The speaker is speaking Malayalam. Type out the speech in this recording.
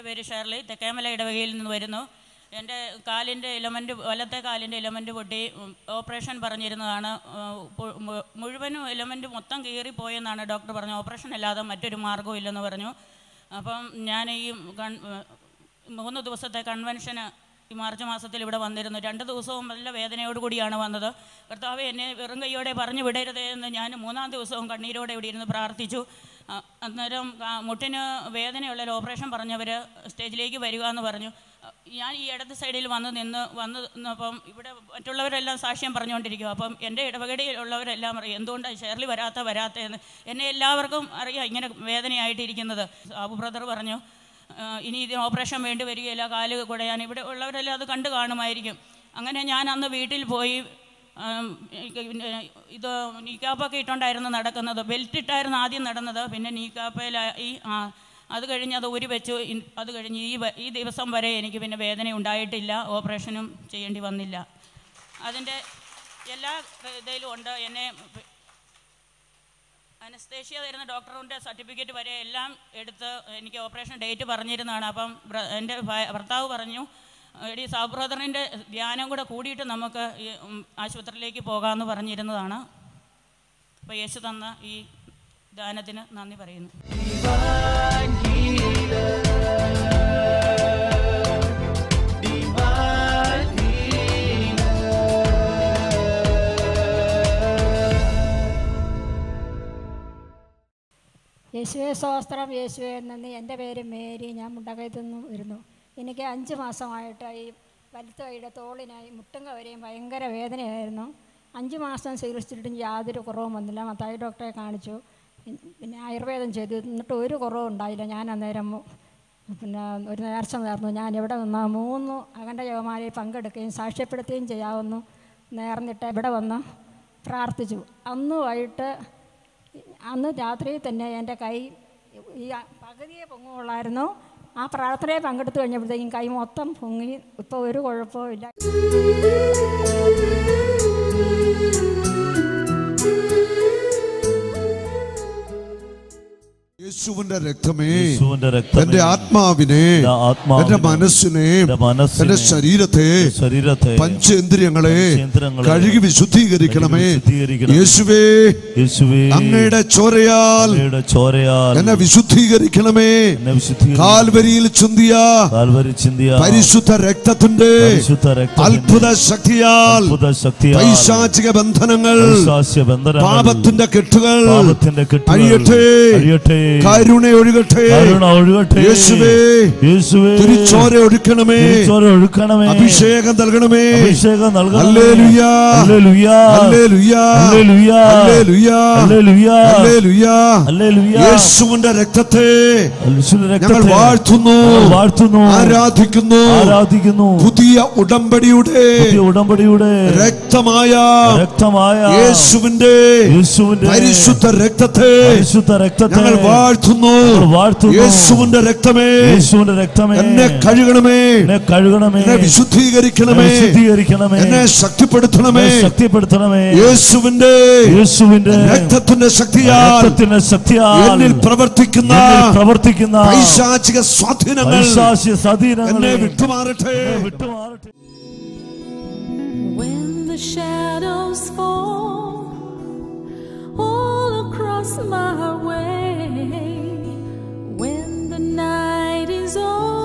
എൻ്റെ പേര് ഷേർലി തെക്കേമല ഇടവകയിൽ നിന്ന് വരുന്നു എൻ്റെ കാലിൻ്റെ ഇലമെൻറ്റ് വലത്തെ കാലിൻ്റെ ഇലമെൻറ്റ് പൊട്ടി ഉം, ഓപ്പറേഷൻ പറഞ്ഞിരുന്നതാണ് ഉം, പു- മു- മുഴുവനും ഇലമെൻറ്റ് മൊത്തം കീറിപ്പോയെന്നാണ് ഡോക്ടർ പറഞ്ഞു ഓപ്പറേഷൻ അല്ലാതെ മറ്റൊരു മാർഗ്ഗവും ഇല്ലെന്ന് പറഞ്ഞു അപ്പം ഞാൻ ഈ കൺ മൂന്ന് ദിവസത്തെ കൺവെൻഷന് ഈ മാർച്ച് മാസത്തിൽ ഇവിടെ വന്നിരുന്നു രണ്ട് ദിവസവും നല്ല വേദനയോടുകൂടിയാണ് വന്നത് കർത്താവ് എന്നെ വെറും കൈയോടെ പറഞ്ഞു വിടരുതേ എന്ന് ഞാൻ മൂന്നാം ദിവസവും കണ്ണീരോടെ ഇവിടെ ഇരുന്ന് പ്രാർത്ഥിച്ചു അ- അന്നേരം ആ മുട്ടിന് വേദനയുള്ള ഒരു ഓപ്പറേഷൻ പറഞ്ഞവർ സ്റ്റേജിലേക്ക് വരിക എന്ന് പറഞ്ഞു അ- ഞാൻ ഈ ഇടത് സൈഡിൽ വന്ന് നിന്ന് വന്ന് നിന്നപ്പം ഇവിടെ മറ്റുള്ളവരെല്ലാം സാക്ഷ്യം പറഞ്ഞുകൊണ്ടിരിക്കും അപ്പം എൻ്റെ ഇടവകടിയിലുള്ളവരെല്ലാം അറിയാം എന്തുകൊണ്ടാണ് ഷെയറിൽ വരാത്ത വരാത്തതെന്ന് എന്നെ എല്ലാവർക്കും അറിയാം ഇങ്ങനെ വേദനയായിട്ടിരിക്കുന്നത് സാബു ബ്രദർ പറഞ്ഞു ആ, ഇനി ഇതിന് ഓപ്പറേഷൻ വേണ്ടി വരികയില്ല കാല് കുടയാൻ ഇവിടെ ഉള്ളവരെല്ലാം അത് കണ്ടു കാണുമായിരിക്കും അങ്ങനെ ഞാൻ അന്ന് വീട്ടിൽ പോയി ആം, എനിക്ക് പിന്നെ ഇത് നീക്കാപ്പൊക്കെ ഇട്ടുണ്ടായിരുന്നു നടക്കുന്നത് ബെൽറ്റ് ഇട്ടായിരുന്നു ആദ്യം നടന്നത് പിന്നെ നീക്കാപ്പയിലായി ആ അത് കഴിഞ്ഞ് അത് ഉരി വെച്ചു ഇൻ- അത് കഴിഞ്ഞ് ഈ വ- ഈ ദിവസം വരെ എനിക്ക് പിന്നെ വേദന ഉണ്ടായിട്ടില്ല ഓപ്പറേഷനും ചെയ്യേണ്ടി വന്നില്ല അതിൻ്റെ എല്ലാ ഇതിലും ഉണ്ട് എന്നെ അനസ്തേഷ്യ തരുന്ന ഡോക്ടറിൻ്റെ സർട്ടിഫിക്കറ്റ് വരെ എല്ലാം എടുത്ത് എനിക്ക് ഓപ്പറേഷൻ ഡേറ്റ് പറഞ്ഞിരുന്നതാണ് അപ്പം ബ്ര- എൻ്റെ ഭ- ഭർത്താവ് പറഞ്ഞു എടി സഹബ്രദറിൻ്റെ ധ്യാനം കൂടെ കൂടിയിട്ട് നമുക്ക് ഈ, ഉം, ആശുപത്രിയിലേക്ക് പോകാമെന്ന് പറഞ്ഞിരുന്നതാണ് അപ്പോൾ യേശു തന്ന ഈ ദാനത്തിന് നന്ദി പറയുന്നു യേശുവെ സ്തോത്രം യേശുവെ നന്ദി എൻ്റെ പേര് മേരി ഞാൻ മുണ്ടകയത്തു നിന്ന് വരുന്നു എനിക്ക് അഞ്ച് മാസമായിട്ട് ഈ വലത്ത് കൈയുടെ തോളിനായി മുട്ടും കവരെയും ഭയങ്കര വേദനയായിരുന്നു അഞ്ച് മാസം ചികിത്സിച്ചിട്ടും യാതൊരു കുറവും വന്നില്ല മത്തായി ഡോക്ടറെ കാണിച്ചു പിന്നെ ആയുർവേദം ചെയ്തു എന്നിട്ട് ഒരു കുറവും ഉണ്ടായില്ല ഞാൻ അന്നേരം മു- പിന്നെ ഒരു നേർച്ച നേർന്നു ഞാൻ ഇവിടെ നിന്ന് മൂന്ന് അഖണ്ഡ യോഗമാലയിൽ പങ്കെടുക്കുകയും സാക്ഷ്യപ്പെടുത്തുകയും ചെയ്യാമെന്ന് നേർന്നിട്ട് ഇവിടെ വന്ന് പ്രാർത്ഥിച്ചു അന്ന് വൈകിട്ട് അന്ന് രാത്രി തന്നെ എൻ്റെ കൈ ഈ പകുതിയെ പൊങ്ങുള്ളായിരുന്നു ആ പ്രാർത്ഥനയെ പങ്കെടുത്തു കഴിഞ്ഞപ്പോഴത്തേക്കും കൈ മൊത്തം പൊങ്ങി ഇപ്പോൾ ഒരു കുഴപ്പവും ഇല്ല യേശുവിന്റെ രക്തമേ യേശുവിന്റെ രക്തമേ, എന്റെ ആത്മാവിനെ എന്റെ ആത്മാവിനെ, എന്റെ മനസ്സിനെ എന്റെ മനസ്സിനെ, എന്റെ ശരീരത്തെ ശരീരത്തെ പഞ്ചേന്ദ്രിയങ്ങളെ പഞ്ചേന്ദ്രിയങ്ങളെ കഴുകി വിശുദ്ധീകരിക്കണമേ കഴുകി വിശുദ്ധീകരിക്കണമേ. യേശുവേ യേശുവേ അങ്ങയുടെ ചോരയാൽ അങ്ങയുടെ ചോരയാൽ എന്നെ വിശുദ്ധീകരിക്കണമേ എന്നെ വിശുദ്ധീകരിക്കണമേ. കാൽവരിയിൽ ചിന്തിയ കാൽവരി ചിന്തിയ പരിശുദ്ധ രക്തത്തിന്റെ പരിശുദ്ധ രക്തത്തിന്റെ അത്ഭുത ശക്തിയാൽ അത്ഭുത ശക്തിയാൽ പൈശാചിക ബന്ധനങ്ങൾ പൈശാസ്യ ബന്ധനങ്ങൾ പാപത്തിന്റെ കെട്ടുകൾ പാപത്തിന്റെ കെട്ടുകൾ അഴിയട്ടെ അഴിയട്ടെ കരുണ ഒഴുകട്ടെ കരുണ ഒഴുകട്ടെ യേശുവേ യേശുവേ തിരിച്ചോര ഒഴുക്കണമേ തിരിച്ചോര ഒഴുക്കണമേ അഭിഷേകം നൽകണമേ അഭിഷേകം നൽകണമേ ഹല്ലേലൂയ. ഹല്ലേലൂയ ഹല്ലേലൂയ. ഹല്ലേലൂയ ഹല്ലേലൂയ. ഹല്ലേലൂയ ഹല്ലേലൂയ. ഹല്ലേലൂയ യേശുവിന്റെ രക്തത്തെ യേശുവിന്റെ ഞങ്ങൾ രക്തത്തെ വാഴ്ത്തുന്നു ഞങ്ങൾ വാഴ്ത്തുന്നു ആരാധിക്കുന്നു ആരാധിക്കുന്നു പുതിയ ഉടമ്പടിയുടെ പുതിയ ഉടമ്പടിയുടെ രക്തമായ രക്തമായ യേശുവിന്റെ യേശുവിന്റെ പരിശുദ്ധ രക്തത്തെ പരിശുദ്ധ രക്തത്തെ ഞങ്ങൾ വാഴ്ത്തുന്നു ഞങ്ങൾ വാഴ്ത്തുന്നു. യേശുവിന്റെ രക്തമേ യേശുവിന്റെ രക്തമേ എന്നെ കഴുകണമേ എന്നെ കഴുകണമേ എന്നെ വിശുദ്ധീകരിക്കണമേ എന്നെ വിശുദ്ധീകരിക്കണമേ എന്നെ ശക്തിപ്പെടുത്തണമേ എന്നെ ശക്തിപ്പെടുത്തണമേ യേശുവിന്റെ യേശുവിന്റെ രക്തത്തിന്റെ ശക്തിയാൽ രക്തത്തിന്റെ ശക്തിയാൽ എന്നിൽ പ്രവർത്തിക്കുന്ന എന്നിൽ പ്രവർത്തിക്കുന്ന പൈശാചിക സ്വാധീനങ്ങൾ പൈശാസ്യ എന്നെ സ്വാധീനങ്ങളെ വിട്ടുമാറട്ടെ വിട്ടുമാറട്ടെ When the shadows fall all across my way, when the night is over.